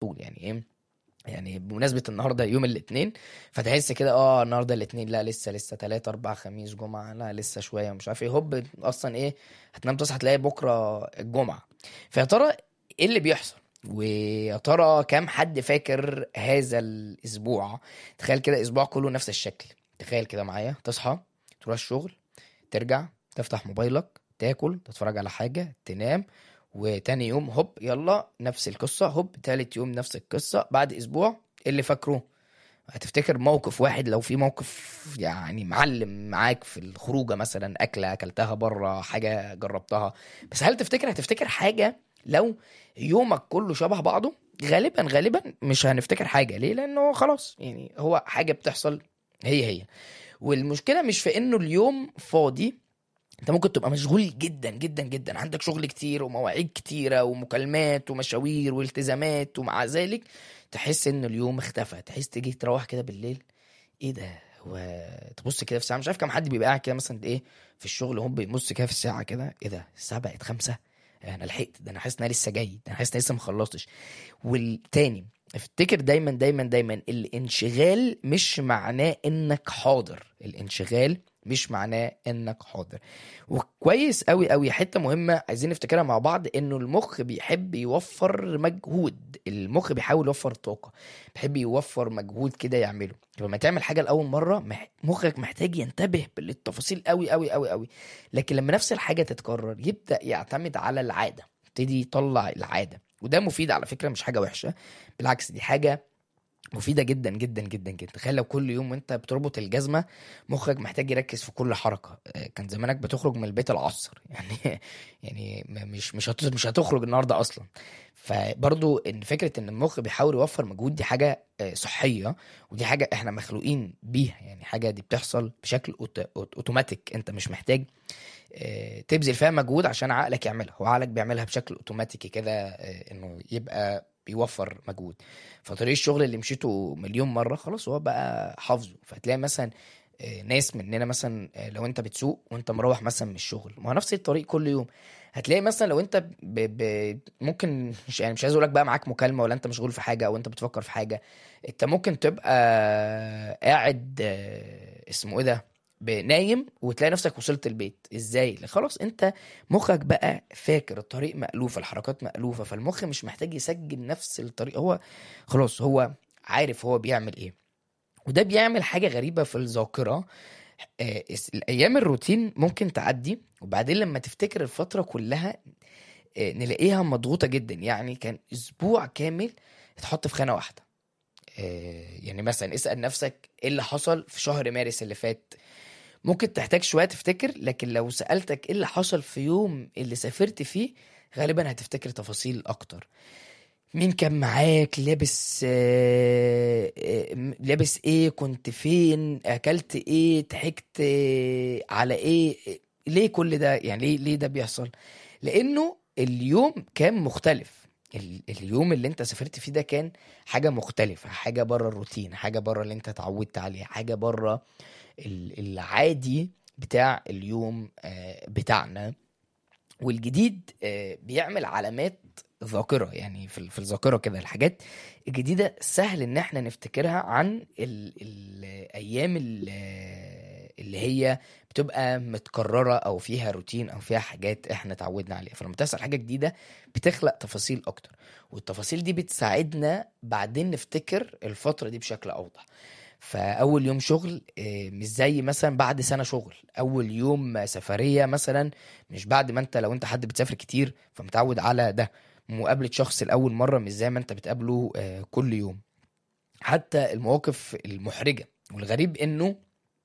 طول يعني ايه يعني بمناسبة النهاردة يوم الاثنين فتحس كده اه النهاردة الاثنين لا لسه لسه تلاتة أربعة خميس جمعة لا لسه شوية مش عارف ايه هوب أصلا ايه هتنام تصحى تلاقي بكرة الجمعة فيا ترى ايه اللي بيحصل ويا ترى كام حد فاكر هذا الأسبوع تخيل كده أسبوع كله نفس الشكل تخيل كده معايا تصحى تروح الشغل ترجع تفتح موبايلك تاكل تتفرج على حاجة تنام وتاني يوم هوب يلا نفس القصة هوب تالت يوم نفس القصة بعد أسبوع إيه اللي فاكره هتفتكر موقف واحد لو في موقف يعني معلم معاك في الخروجه مثلا اكله اكلتها بره حاجه جربتها بس هل تفتكر هتفتكر حاجه لو يومك كله شبه بعضه غالبا غالبا مش هنفتكر حاجه ليه لانه خلاص يعني هو حاجه بتحصل هي هي والمشكله مش في انه اليوم فاضي انت ممكن تبقى مشغول جدا جدا جدا عندك شغل كتير ومواعيد كتيره ومكالمات ومشاوير والتزامات ومع ذلك تحس ان اليوم اختفى تحس تيجي تروح كده بالليل ايه ده هو تبص كده في الساعه مش عارف كام حد بيبقى قاعد كده مثلا ايه في الشغل هم بيبص كده في الساعه كده ايه ده الساعه بقت خمسة انا لحقت ده انا حاسس ان انا لسه جاي ده انا حاسس ان أنا لسه مخلصتش والتاني افتكر دايما دايما دايما الانشغال مش معناه انك حاضر الانشغال مش معناه انك حاضر وكويس قوي قوي حته مهمه عايزين نفتكرها مع بعض انه المخ بيحب يوفر مجهود المخ بيحاول يوفر طاقه بيحب يوفر مجهود كده يعمله لما تعمل حاجه لاول مره مح- مخك محتاج ينتبه للتفاصيل قوي قوي قوي قوي لكن لما نفس الحاجه تتكرر يبدا يعتمد على العاده يبتدي يطلع العاده وده مفيد على فكره مش حاجه وحشه بالعكس دي حاجه مفيدة جدا جدا جدا جدا تخيل لو كل يوم وانت بتربط الجزمة مخك محتاج يركز في كل حركة آه، كان زمانك بتخرج من البيت العصر يعني يعني م- مش مش هت- مش هتخرج النهارده اصلا فبرضو ان فكرة ان المخ بيحاول يوفر مجهود دي حاجة آه، صحية ودي حاجة احنا مخلوقين بيها يعني حاجة دي بتحصل بشكل أوت- أوت- اوتوماتيك انت مش محتاج آه، تبذل فيها مجهود عشان عقلك يعملها هو عقلك بيعملها بشكل اوتوماتيكي كده آه، انه يبقى بيوفر مجهود فطريق الشغل اللي مشيته مليون مره خلاص هو بقى حافظه فهتلاقي مثلا آه، ناس مننا مثلا آه، لو انت بتسوق وانت مروح مثلا من الشغل ما هو نفس الطريق كل يوم هتلاقي مثلا لو انت ب... ب... ممكن مش يعني مش عايز اقول لك بقى معاك مكالمه ولا انت مشغول في حاجه او انت بتفكر في حاجه انت ممكن تبقى قاعد آه، اسمه ايه ده ب- نايم وتلاقي نفسك وصلت البيت ازاي خلاص انت مخك بقى فاكر الطريق مألوف الحركات مألوفة فالمخ مش محتاج يسجل نفس الطريق هو خلاص هو عارف هو بيعمل ايه وده بيعمل حاجة غريبة في الذاكرة آه، اس- الأيام الروتين ممكن تعدي وبعدين لما تفتكر الفترة كلها آه، نلاقيها مضغوطة جدا يعني كان أسبوع كامل اتحط في خانة واحدة آه، يعني مثلا اسأل نفسك ايه اللي حصل في شهر مارس اللي فات ممكن تحتاج شوية تفتكر لكن لو سألتك ايه اللي حصل في يوم اللي سافرت فيه غالبا هتفتكر تفاصيل اكتر مين كان معاك لابس آه، آه، لابس ايه كنت فين اكلت ايه ضحكت آه، على ايه ليه كل ده يعني ليه ليه ده بيحصل لانه اليوم كان مختلف ال- اليوم اللي انت سافرت فيه ده كان حاجة مختلفة حاجة بره الروتين حاجة بره اللي انت اتعودت عليه حاجة بره ال- العادي بتاع اليوم آه، بتاعنا والجديد آه، بيعمل علامات ذاكرة يعني في ال- في الذاكرة كده الحاجات الجديدة سهل ان احنا نفتكرها عن ال- الايام ال- اللي هي بتبقى متكررة او فيها روتين او فيها حاجات احنا اتعودنا عليها فلما تحصل حاجة جديدة بتخلق تفاصيل اكتر والتفاصيل دي بتساعدنا بعدين نفتكر الفترة دي بشكل اوضح فاول يوم شغل آه، مش زي مثلا بعد سنه شغل اول يوم سفريه مثلا مش بعد ما انت لو انت حد بتسافر كتير فمتعود على ده مقابله شخص لاول مره مش زي ما انت بتقابله آه، كل يوم حتى المواقف المحرجه والغريب انه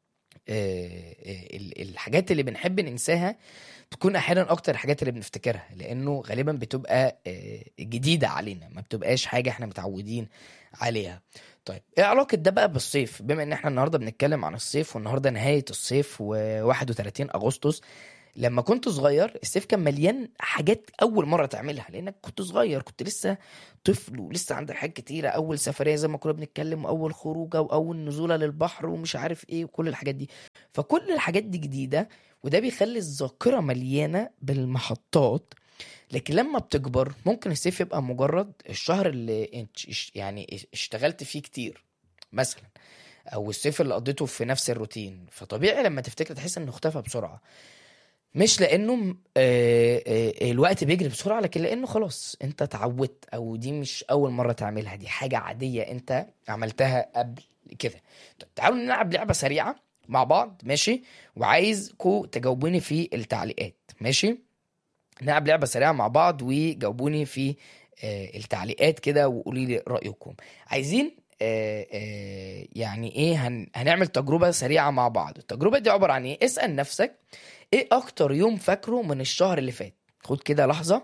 آه، آه، ال- الحاجات اللي بنحب ننساها بتكون احيانا اكتر الحاجات اللي بنفتكرها لانه غالبا بتبقى آه، جديده علينا ما بتبقاش حاجه احنا متعودين عليها طيب ايه علاقه ده بقى بالصيف بما ان احنا النهارده بنتكلم عن الصيف والنهارده نهايه الصيف و31 اغسطس لما كنت صغير الصيف كان مليان حاجات اول مره تعملها لانك كنت صغير كنت لسه طفل ولسه عندك حاجات كتيره اول سفريه زي ما كنا بنتكلم واول خروجه واول نزوله للبحر ومش عارف ايه وكل الحاجات دي فكل الحاجات دي جديده وده بيخلي الذاكره مليانه بالمحطات لكن لما بتكبر ممكن الصيف يبقى مجرد الشهر اللي انت يعني اشتغلت فيه كتير مثلا او الصيف اللي قضيته في نفس الروتين فطبيعي لما تفتكر تحس انه اختفى بسرعه مش لانه آه، آه، الوقت بيجري بسرعه لكن لانه خلاص انت اتعودت او دي مش اول مره تعملها دي حاجه عاديه انت عملتها قبل كده طيب تعالوا نلعب لعبه سريعه مع بعض ماشي وعايزكم تجاوبوني في التعليقات ماشي نلعب لعبه سريعه مع بعض وجاوبوني في آه، التعليقات كده وقولي لي رايكم عايزين آه، آه، يعني ايه هن... هنعمل تجربه سريعه مع بعض التجربه دي عباره عن ايه اسال نفسك ايه اكتر يوم فاكره من الشهر اللي فات خد كده لحظه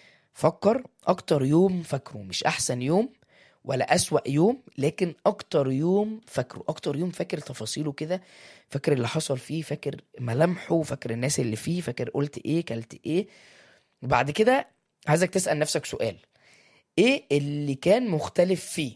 فكر اكتر يوم فاكره مش احسن يوم ولا أسوأ يوم لكن أكتر يوم فاكره أكتر يوم فاكر تفاصيله كده فاكر اللي حصل فيه فاكر ملامحه فاكر الناس اللي فيه فاكر قلت إيه كلت إيه وبعد كده عايزك تسأل نفسك سؤال إيه اللي كان مختلف فيه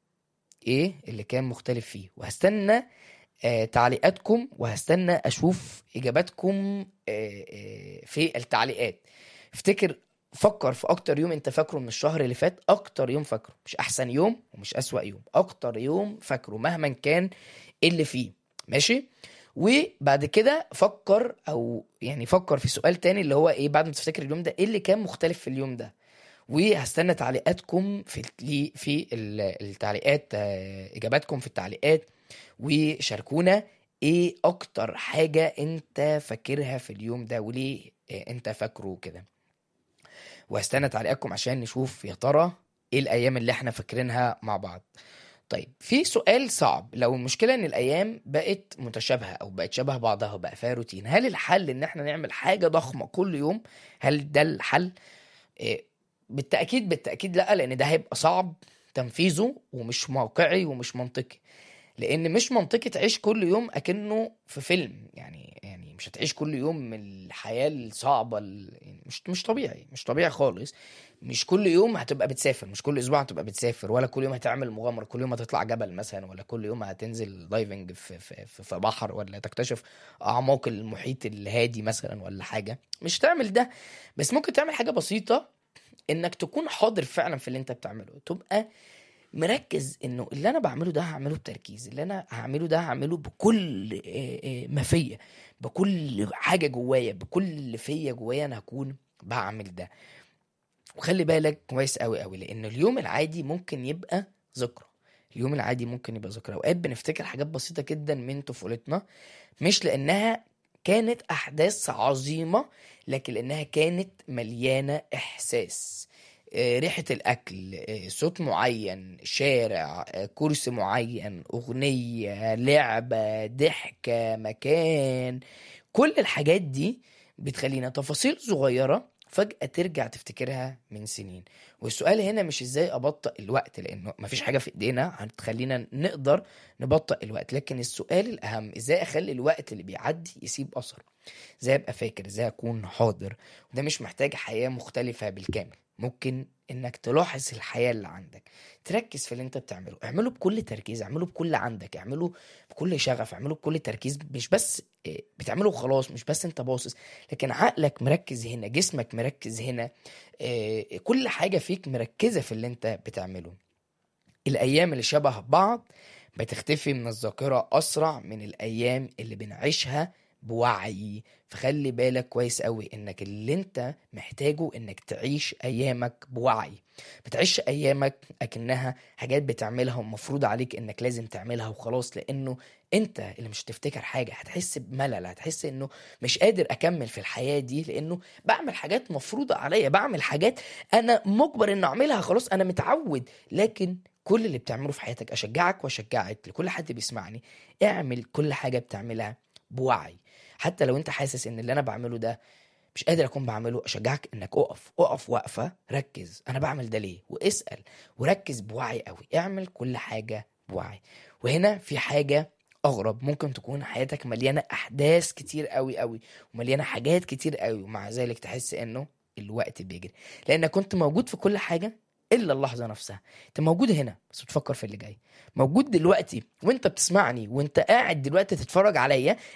إيه اللي كان مختلف فيه وهستنى آه تعليقاتكم وهستنى أشوف إجاباتكم آه آه في التعليقات افتكر فكر في اكتر يوم انت فاكره من الشهر اللي فات اكتر يوم فاكره مش احسن يوم ومش اسوأ يوم اكتر يوم فاكره مهما كان اللي فيه ماشي وبعد كده فكر او يعني فكر في سؤال تاني اللي هو ايه بعد ما تفتكر اليوم ده ايه اللي كان مختلف في اليوم ده وهستنى تعليقاتكم في في التعليقات آه، اجاباتكم في التعليقات وشاركونا ايه اكتر حاجة انت فاكرها في اليوم ده وليه آه، انت فاكره كده وهستنى تعليقاتكم عشان نشوف يا ترى ايه الايام اللي احنا فاكرينها مع بعض طيب في سؤال صعب لو المشكله ان الايام بقت متشابهه او بقت شبه بعضها وبقى فيها روتين هل الحل ان احنا نعمل حاجه ضخمه كل يوم هل ده الحل إيه بالتاكيد بالتاكيد لا لان ده هيبقى صعب تنفيذه ومش واقعي ومش منطقي لان مش منطقي تعيش كل يوم اكنه في فيلم يعني يعني مش هتعيش كل يوم من الحياه الصعبه يعني مش مش طبيعي مش طبيعي خالص مش كل يوم هتبقى بتسافر مش كل اسبوع هتبقى بتسافر ولا كل يوم هتعمل مغامره كل يوم هتطلع جبل مثلا ولا كل يوم هتنزل دايفنج في, في, في, في بحر ولا تكتشف اعماق المحيط الهادي مثلا ولا حاجه مش تعمل ده بس ممكن تعمل حاجه بسيطه انك تكون حاضر فعلا في اللي انت بتعمله تبقى مركز انه اللي انا بعمله ده هعمله بتركيز اللي انا هعمله ده هعمله بكل ما فيا بكل حاجه جوايا بكل اللي فيا جوايا انا هكون بعمل ده وخلي بالك كويس قوي قوي لان اليوم العادي ممكن يبقى ذكرى اليوم العادي ممكن يبقى ذكرى اوقات بنفتكر حاجات بسيطه جدا من طفولتنا مش لانها كانت احداث عظيمه لكن لانها كانت مليانه احساس آه، ريحة الأكل آه، صوت معين شارع آه، كرسي معين أغنية لعبة ضحكة مكان كل الحاجات دي بتخلينا تفاصيل صغيرة فجأة ترجع تفتكرها من سنين والسؤال هنا مش ازاي ابطأ الوقت لانه مفيش حاجة في ايدينا هتخلينا نقدر نبطأ الوقت لكن السؤال الاهم ازاي اخلي الوقت اللي بيعدي يسيب اثر ازاي ابقى فاكر ازاي اكون حاضر وده مش محتاج حياة مختلفة بالكامل ممكن انك تلاحظ الحياه اللي عندك تركز في اللي انت بتعمله اعمله بكل تركيز اعمله بكل عندك اعمله بكل شغف اعمله بكل تركيز مش بس آه، بتعمله وخلاص مش بس انت باصص لكن عقلك مركز هنا جسمك مركز هنا آه، كل حاجه فيك مركزه في اللي انت بتعمله الايام اللي شبه بعض بتختفي من الذاكره اسرع من الايام اللي بنعيشها بوعي فخلي بالك كويس قوي انك اللي انت محتاجه انك تعيش ايامك بوعي بتعيش ايامك اكنها حاجات بتعملها ومفروض عليك انك لازم تعملها وخلاص لانه انت اللي مش هتفتكر حاجه هتحس بملل هتحس انه مش قادر اكمل في الحياه دي لانه بعمل حاجات مفروضه عليا بعمل حاجات انا مجبر ان اعملها خلاص انا متعود لكن كل اللي بتعمله في حياتك اشجعك واشجعك لكل حد بيسمعني اعمل كل حاجه بتعملها بوعي حتى لو انت حاسس ان اللي انا بعمله ده مش قادر اكون بعمله اشجعك انك اقف اقف وقفه ركز انا بعمل ده ليه واسال وركز بوعي قوي اعمل كل حاجه بوعي وهنا في حاجه اغرب ممكن تكون حياتك مليانه احداث كتير قوي قوي ومليانه حاجات كتير قوي ومع ذلك تحس انه الوقت بيجري لانك كنت موجود في كل حاجه الا اللحظه نفسها انت موجود هنا بس بتفكر في اللي جاي موجود دلوقتي وانت بتسمعني وانت قاعد دلوقتي تتفرج عليا